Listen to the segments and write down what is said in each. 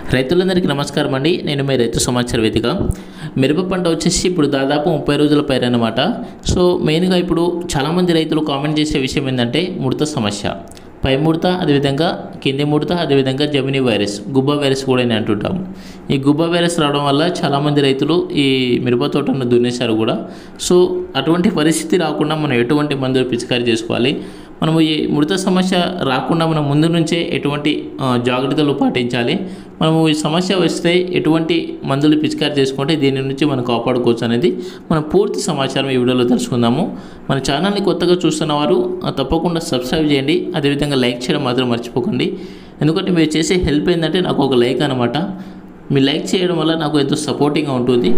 రైతులందరికీ నమస్కారం అండి నేను మీ రైతు సమాచార వేదిక మిరప పంట వచ్చేసి ఇప్పుడు దాదాపు ముప్పై రోజుల పైన అనమాట సో మెయిన్గా ఇప్పుడు చాలామంది రైతులు కామెంట్ చేసే విషయం ఏంటంటే ముడత సమస్య పై ముడత అదేవిధంగా కింది ముడత అదేవిధంగా జమినీ వైరస్ గుబ్బ వైరస్ కూడా అని అంటుంటాము ఈ గుబ్బ వైరస్ రావడం వల్ల చాలామంది రైతులు ఈ మిరప తోటను దున్నేశారు కూడా సో అటువంటి పరిస్థితి రాకుండా మనం ఎటువంటి మందులు పిచికారీ చేసుకోవాలి మనము ఈ మృత సమస్య రాకుండా మనం ముందు నుంచే ఎటువంటి ఆ, జాగ్రత్తలు పాటించాలి మనము ఈ సమస్య వస్తే ఎటువంటి మందులు పిచికారి చేసుకుంటే దీని నుంచి మనం కాపాడుకోవచ్చు అనేది మనం పూర్తి సమాచారం ఈ వీడియోలో తెలుసుకుందాము మన ఛానల్ని కొత్తగా చూస్తున్న వారు ఆ, తప్పకుండా సబ్స్క్రైబ్ చేయండి అదేవిధంగా లైక్ చేయడం మాత్రం మర్చిపోకండి ఎందుకంటే మీరు చేసే హెల్ప్ ఏంటంటే నాకు ఒక లైక్ అనమాట మీ లైక్ చేయడం వల్ల నాకు ఎంతో సపోర్టింగ్గా ఉంటుంది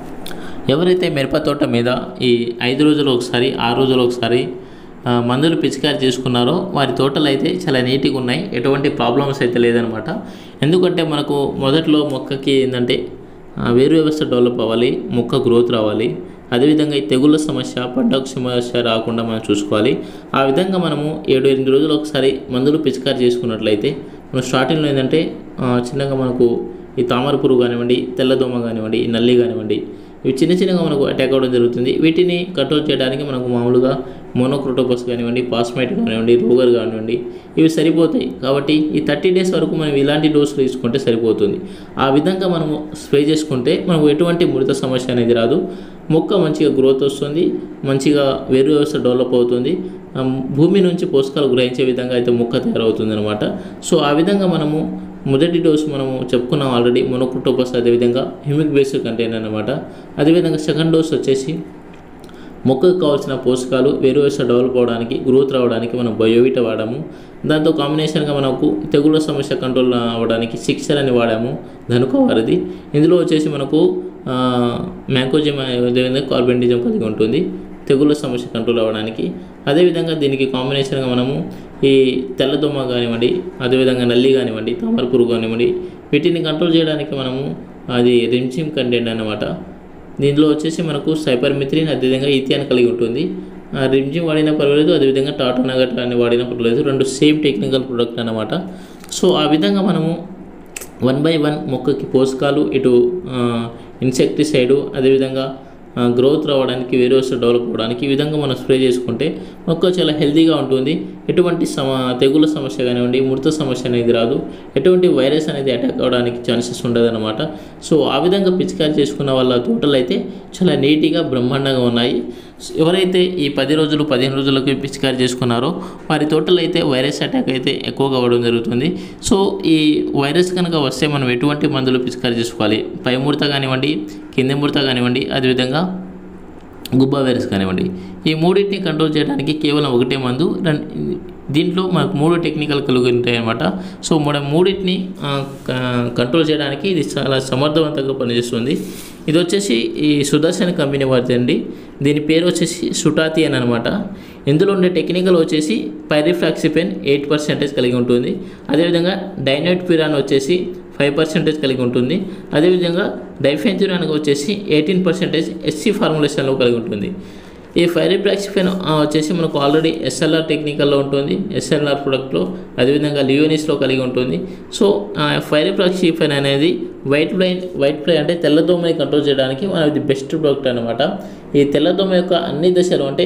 ఎవరైతే మిరప తోట మీద ఈ ఐదు రోజులు ఒకసారి ఆరు రోజులు ఒకసారి ఆ, మందులు పిచికారి చేసుకున్నారో వారి తోటలు అయితే చాలా నీట్గా ఉన్నాయి ఎటువంటి ప్రాబ్లమ్స్ అయితే లేదనమాట ఎందుకంటే మనకు మొదట్లో మొక్కకి ఏంటంటే ఆ, వేరు వ్యవస్థ డెవలప్ అవ్వాలి మొక్క గ్రోత్ రావాలి అదేవిధంగా ఈ తెగుళ్ళ సమస్య పంటకు సమస్య రాకుండా మనం చూసుకోవాలి ఆ విధంగా మనము ఏడు ఎనిమిది రోజులు ఒకసారి మందులు పిచికారి చేసుకున్నట్లయితే మనం స్టార్టింగ్లో ఏంటంటే ఆ, చిన్నగా మనకు ఈ తామర పురుగు కానివ్వండి తెల్లదోమ కానివ్వండి ఈ నల్లి కానివ్వండి ఇవి చిన్న చిన్నగా మనకు అటాక్ అవ్వడం జరుగుతుంది వీటిని కంట్రోల్ చేయడానికి మనకు మామూలుగా మోనోక్రోటోపస్ కానివ్వండి పాస్మైట్ కానివ్వండి రోగర్ కానివ్వండి ఇవి సరిపోతాయి కాబట్టి ఈ థర్టీ డేస్ వరకు మనం ఇలాంటి డోసులు తీసుకుంటే సరిపోతుంది ఆ విధంగా మనము స్ప్రే చేసుకుంటే మనకు ఎటువంటి మృత సమస్య అనేది రాదు మొక్క మంచిగా గ్రోత్ వస్తుంది మంచిగా వేరు వ్యవస్థ డెవలప్ అవుతుంది ఆ, భూమి నుంచి పోషకాలు గ్రహించే విధంగా అయితే మొక్క తయారవుతుంది అనమాట సో ఆ విధంగా మనము మొదటి డోసు మనము చెప్పుకున్నాం ఆల్రెడీ మొనోక్రోటోపస్ అదేవిధంగా హ్యూమిక్ బేస్డ్ కంటైనర్ అనమాట అదేవిధంగా సెకండ్ డోస్ వచ్చేసి మొక్కకు కావాల్సిన పోషకాలు వేరు వేస డెవలప్ అవడానికి గ్రోత్ రావడానికి మనం బయోవిట వాడాము దాంతో కాంబినేషన్గా మనకు తెగుళ్ళ సమస్య కంట్రోల్ అవ్వడానికి సిక్సర్ అని వాడాము ధనుక వారిది ఇందులో వచ్చేసి మనకు మ్యాంకోజిమ్ అదేవిధంగా కార్బెండిజం కలిగి ఉంటుంది తెగుళ్ళ సమస్య కంట్రోల్ అవ్వడానికి అదేవిధంగా దీనికి కాంబినేషన్గా మనము ఈ తెల్లదోమ కానివ్వండి అదేవిధంగా నల్లి కానివ్వండి తామర పురుగు కానివ్వండి వీటిని కంట్రోల్ చేయడానికి మనము అది రిమ్చిమ్ కంటెంట్ అన్నమాట దీంట్లో వచ్చేసి మనకు సైపర్మిత్రిన్ అదేవిధంగా ఈథియాన్ కలిగి ఉంటుంది ఆ రిమ్జిమ్ వాడినా పర్వాలేదు అదేవిధంగా టాటా నగట్ అని వాడినా పర్వాలేదు రెండు సేమ్ టెక్నికల్ ప్రొడక్ట్ అన్నమాట సో ఆ విధంగా మనము వన్ బై వన్ మొక్కకి పోషకాలు ఇటు ఇన్సెక్టిసైడు అదేవిధంగా గ్రోత్ రావడానికి వేరియస్ డెవలప్ అవ్వడానికి ఈ విధంగా మనం స్ప్రే చేసుకుంటే మొక్క చాలా హెల్తీగా ఉంటుంది ఎటువంటి సమ తెగుల సమస్య కానివ్వండి మృత సమస్య అనేది రాదు ఎటువంటి వైరస్ అనేది అటాక్ అవ్వడానికి ఛాన్సెస్ ఉండదన్నమాట సో ఆ విధంగా పిచికారి చేసుకున్న వాళ్ళ తోటలు అయితే చాలా నీట్గా బ్రహ్మాండంగా ఉన్నాయి ఎవరైతే ఈ పది రోజులు పదిహేను రోజులకు పిచికారి చేసుకున్నారో వారి తోటలు అయితే వైరస్ అటాక్ అయితే ఎక్కువగా అవ్వడం జరుగుతుంది సో ఈ వైరస్ కనుక వస్తే మనం ఎటువంటి మందులు పిచికారి చేసుకోవాలి పై ముడత కానివ్వండి కింది ముడత కానివ్వండి అదేవిధంగా గుబ్బా వైరస్ కానివ్వండి ఈ మూడింటిని కంట్రోల్ చేయడానికి కేవలం ఒకటే మందు రన్- దీంట్లో మనకు మూడు టెక్నికల్ కలిగి ఉంటాయి అన్నమాట సో మనం మూడింటిని ఆ, క- కంట్రోల్ చేయడానికి ఇది చాలా సమర్థవంతంగా పనిచేస్తుంది ఇది వచ్చేసి ఈ సుదర్శన్ కంపెనీ వారిదండి దీని పేరు వచ్చేసి సుటాతి అని అనమాట ఇందులో ఉండే టెక్నికల్ వచ్చేసి పైరిఫ్లాక్సిపెన్ ఎయిట్ పర్సెంటేజ్ కలిగి ఉంటుంది అదేవిధంగా డైనైట్ పిరాన్ వచ్చేసి ఫైవ్ పర్సెంటేజ్ కలిగి ఉంటుంది అదేవిధంగా డైఫెన్చురాన్ వచ్చేసి ఎయిటీన్ పర్సెంటేజ్ ఎస్సీ ఫార్ములేషన్లో కలిగి ఉంటుంది ఈ ఫైరిబ్రాక్సిఫెన్ వచ్చేసి మనకు ఆల్రెడీ ఎస్ఎల్ఆర్ టెక్నికల్లో ఉంటుంది ఎస్ఎల్ఆర్ ప్రొడక్ట్లో అదేవిధంగా లియోనిస్లో కలిగి ఉంటుంది సో ఫైరిబ్రాక్సిఫెన్ అనేది వైట్ ఫ్లైన్ వైట్ ఫ్లై అంటే తెల్లదోమని కంట్రోల్ చేయడానికి మనది బెస్ట్ ప్రొడక్ట్ అనమాట ఈ తెల్లదోమ యొక్క అన్ని దశలు అంటే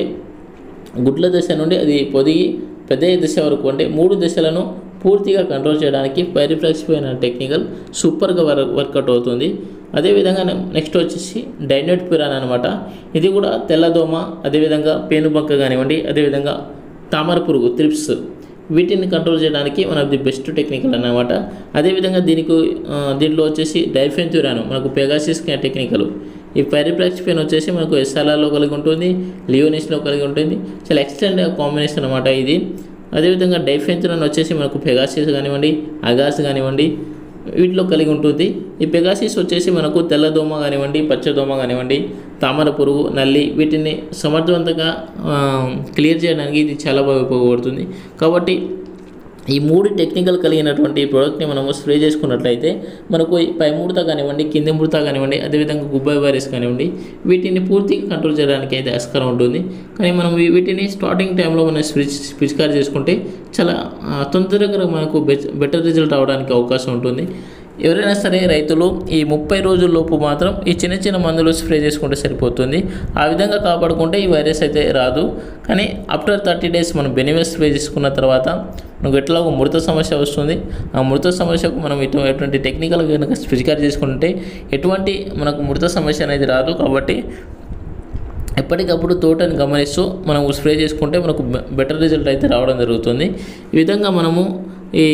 గుడ్ల దశ నుండి అది పొదిగి పెద్ద దశ వరకు అంటే మూడు దశలను పూర్తిగా కంట్రోల్ చేయడానికి పైరిఫ్లెక్సిఫైన్ టెక్నికల్ సూపర్గా వర్ వర్కౌట్ అవుతుంది అదేవిధంగా నెక్స్ట్ వచ్చేసి డైనోట్ పిరాన్ అనమాట ఇది కూడా తెల్లదోమ అదేవిధంగా పేనుబంక కానివ్వండి అదేవిధంగా తామర పురుగు త్రిప్స్ వీటిని కంట్రోల్ చేయడానికి మన ది బెస్ట్ టెక్నికల్ అన్నమాట అదేవిధంగా దీనికి ఆ, దీంట్లో వచ్చేసి డైఫెన్థ్యూరాను మనకు పెగాసిస్ టెక్నికల్ ఈ పెరిప్లాక్సిఫెన్ వచ్చేసి మనకు ఎస్ఆర్ఆర్లో కలిగి ఉంటుంది లియోనిస్లో కలిగి ఉంటుంది చాలా ఎక్సలెంట్ కాంబినేషన్ అనమాట ఇది అదేవిధంగా డైఫెన్థ్యూరాన్ వచ్చేసి మనకు పెగాసిస్ కానివ్వండి అగాస్ కానివ్వండి వీటిలో కలిగి ఉంటుంది ఈ పెగాసిస్ వచ్చేసి మనకు తెల్లదోమ కానివ్వండి పచ్చదోమ కానివ్వండి తామర పురుగు నల్లి వీటిని సమర్థవంతంగా ఆ, క్లియర్ చేయడానికి ఇది చాలా బాగా ఉపయోగపడుతుంది కాబట్టి ఈ మూడు టెక్నికల్ కలిగినటువంటి ఈ ప్రోడక్ట్ని మనము స్ప్రే చేసుకున్నట్లయితే మనకు ఈ పై ముడత కానివ్వండి కింది ముడత కానివ్వండి అదేవిధంగా గుబ్బాయి వైరస్ కానివ్వండి వీటిని పూర్తిగా కంట్రోల్ చేయడానికి అయితే ఆస్కారం ఉంటుంది కానీ మనం వీ- వీటిని స్టార్టింగ్ టైంలో మనం స్విచ్ పిచికారి చేసుకుంటే చాలా ఆ, తొందరగా మనకు బె- బెటర్ రిజల్ట్ అవడానికి అవకాశం ఉంటుంది ఎవరైనా సరే రైతులు ఈ ముప్పై రోజుల లోపు మాత్రం ఈ చిన్న చిన్న మందులు స్ప్రే చేసుకుంటే సరిపోతుంది ఆ విధంగా కాపాడుకుంటే ఈ వైరస్ అయితే రాదు కానీ ఆఫ్టర్ థర్టీ డేస్ మనం బెనివెస్ స్ప్రే చేసుకున్న తర్వాత మనకు ఎట్లా ఒక మృత సమస్య వస్తుంది ఆ మృత సమస్యకు మనం ఇటు ఎటువంటి టెక్నికల్ కనుక పిచికారి చేసుకుంటే ఎటువంటి మనకు మృత సమస్య అనేది రాదు కాబట్టి ఎప్పటికప్పుడు తోటని గమనిస్తూ మనం స్ప్రే చేసుకుంటే మనకు బె- బెటర్ రిజల్ట్ అయితే రావడం జరుగుతుంది ఈ విధంగా మనము ఈ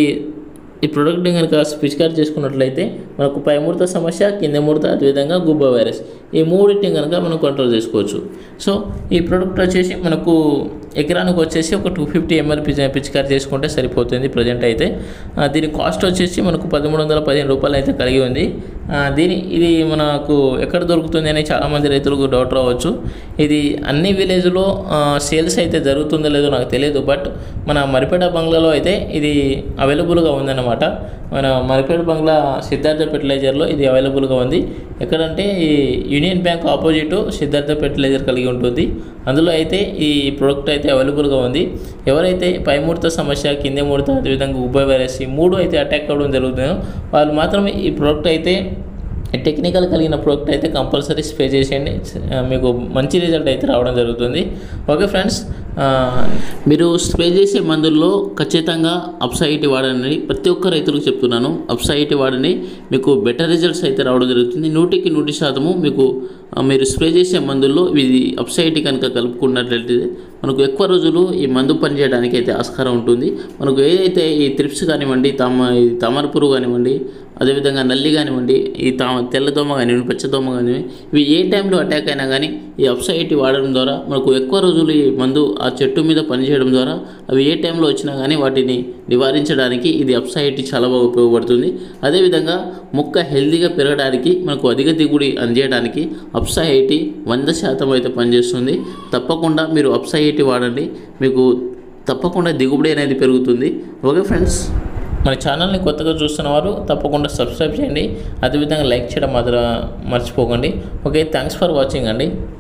ఈ ప్రోడక్ట్ని కనుక పిచికారి చేసుకున్నట్లయితే మనకు పై ముడత సమస్య కింద ముడత అదేవిధంగా గుబ్బ వైరస్ ఈ మూడింటిని కనుక మనం కంట్రోల్ చేసుకోవచ్చు సో ఈ ప్రోడక్ట్ వచ్చేసి మనకు ఎకరానికి వచ్చేసి ఒక టూ ఫిఫ్టీ ఎంఎల్ పిచికారి చేసుకుంటే సరిపోతుంది ప్రజెంట్ అయితే ఆ, దీని కాస్ట్ వచ్చేసి మనకు పదమూడు వందల పదిహేను రూపాయలు అయితే కలిగి ఉంది ఆ, దీని ఇది మనకు ఎక్కడ దొరుకుతుంది అని చాలామంది రైతులకు డౌట్ రావచ్చు ఇది అన్ని విలేజ్లో సేల్స్ అయితే జరుగుతుందో లేదో నాకు తెలియదు బట్ మన మరిపేట బంగ్లాలో అయితే ఇది అవైలబుల్గా ఉందన్నమాట మన మరిపేట బంగ్లా సిద్ధార్థ ఫెర్టిలైజర్లో ఇది అవైలబుల్గా ఉంది ఎక్కడంటే ఈ Union Bank opposite Siddhartha fertiliser కలిగి ఉంటుంది అందులో అయితే ఈ ప్రోడక్ట్ అయితే అవైలబుల్గా ఉంది ఎవరైతే పై ముడత సమస్య కింద ముడత అదేవిధంగా ఉబ్బ వైరస్ ఈ మూడు అయితే అటాక్ అవ్వడం జరుగుతుందో వాళ్ళు మాత్రమే ఈ ప్రోడక్ట్ అయితే టెక్నికల్ కలిగిన ప్రోడక్ట్ అయితే కంపల్సరీ స్ప్రే చేసేయండి ఆ, మీకు మంచి రిజల్ట్ అయితే రావడం జరుగుతుంది ఓకే ఫ్రెండ్స్ ఆ, మీరు స్ప్రే చేసే మందుల్లో ఖచ్చితంగా అప్సైటీ వాడండి ప్రతి ఒక్క రైతులకు చెప్తున్నాను అప్సైటీ వాడండి మీకు బెటర్ రిజల్ట్స్ అయితే రావడం జరుగుతుంది నూటికి నూటి శాతము మీకు ఆ, మీరు స్ప్రే చేసే మందుల్లో ఇది అప్సైటీ కనుక కలుపుకున్నట్లయితే మనకు ఎక్కువ రోజులు ఈ మందు పనిచేయడానికి అయితే ఆస్కారం ఉంటుంది మనకు ఏదైతే ఈ త్రిప్స్ కానివ్వండి తామ ఈ తామర పురుగు కానివ్వండి అదేవిధంగా నల్లి కానివ్వండి ఈ తా తెల్లదోమ కానివ్వండి పచ్చదోమ కానివ్వండి ఇవి ఏ టైంలో అటాక్ అయినా కానీ ఈ అప్సైటీ వాడడం ద్వారా మనకు ఎక్కువ రోజులు ఈ మందు ఆ చెట్టు మీద పనిచేయడం ద్వారా అవి ఏ టైంలో వచ్చినా కానీ వాటిని నివారించడానికి ఇది అప్సైటీ చాలా బాగా ఉపయోగపడుతుంది అదేవిధంగా మొక్క హెల్తీగా పెరగడానికి మనకు అధిక దిగుబడి అందించడానికి అప్సైటీ వంద శాతం అయితే పనిచేస్తుంది తప్పకుండా మీరు అప్సైటీ వాడండి మీకు తప్పకుండా దిగుబడి అనేది పెరుగుతుంది ఓకే ఫ్రెండ్స్ మన ఛానల్ని కొత్తగా చూస్తున్న వారు తప్పకుండా సబ్స్క్రైబ్ చేయండి అదేవిధంగా లైక్ చేయడం మాత్రం మర్చిపోకండి ఓకే థ్యాంక్స్ ఫర్ వాచింగ్ అండి